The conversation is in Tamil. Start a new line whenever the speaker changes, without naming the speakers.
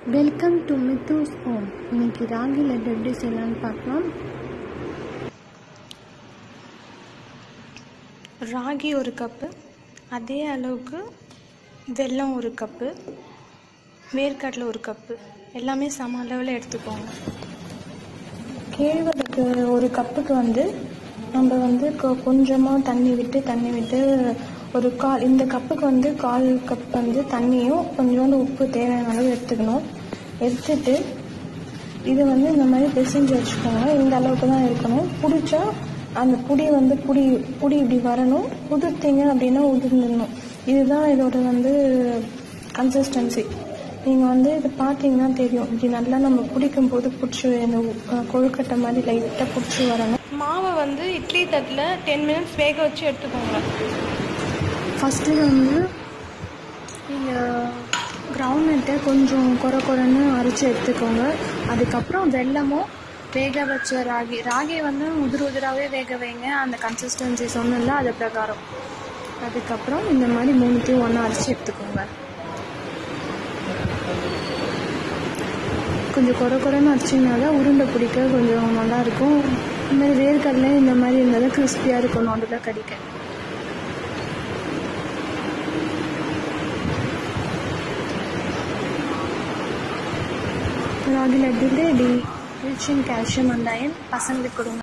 வெல்கம் டு மித்தூஸ் ஹோம் இன்னைக்கு ராகி லட்டு எப்படி செய்யலாம்னு பார்க்கலாம்
ராகி ஒரு கப்பு அதே அளவுக்கு வெல்லம் ஒரு கப்பு வேர்க்கடலை ஒரு கப்பு எல்லாமே சம அளவில் எடுத்துக்கோங்க கேழ்வரகு ஒரு கப்புக்கு வந்து நம்ம வந்து கொ- கொஞ்சமாக தண்ணி விட்டு தண்ணி விட்டு ஒரு கால் இந்த கப்புக்கு வந்து கால் கப் வந்து தண்ணியும் கொஞ்சோண்டு உப்பு தேவையான அளவு எடுத்துக்கணும் எடுத்துட்டு இது வந்து இந்த மாதிரி பிசைஞ்சு வச்சுக்கோங்க இந்த அளவுக்கு தான் இருக்கணும் பிடிச்சா அந்த புடி வந்து புடி புடி இப்படி வரணும் உதிர்த்தீங்க அப்படின்னா உதிர்ந்துடணும் இதுதான் இதோட வந்து கன்சிஸ்டன்சி நீங்கள் வந்து இது பார்த்தீங்கன்னா தெரியும் இப்படி நல்லா நம்ம பிடிக்கும் போது பிடிச்சி இந்த அஹ், கொழுக்கட்டை மாதிரி லைட்டாக பிடிச்சி வரணும் மாவை வந்து இட்லி தட்டில் டென் மினிட்ஸ் வேக வச்சு எடுத்துக்கோங்க
ஃபஸ்ட்டு வந்து நீங்கள் கிரவுண்ட்நட்டை கொஞ்சம் குறை குறைன்னு அரைச்சி எடுத்துக்கோங்க அதுக்கப்புறம் வெல்லமும் வேக வச்ச ராகி ராகி வந்து உதிர் உதிராகவே வேக வைங்க அந்த கன்சிஸ்டன்சி சொன்னல அது பிரகாரம் அதுக்கப்புறம் இந்த மாதிரி மூணுத்தையும் ஒன்றா அரைச்சி எடுத்துக்கோங்க கொஞ்சம் குறை குறைன்னு அரைச்சிங்கன்னா தான் உருண்டை பிடிக்க கொஞ்சம் நல்லாயிருக்கும் இந்த மாதிரி வேர்க்கடலை இந்த மாதிரி இருந்தால் தான் கிறிஸ்பியாக இருக்கும் நடுவில் கடிக்க ragi laddu ready rich in calcium and iron பசங்களுக்கு கொடுங்க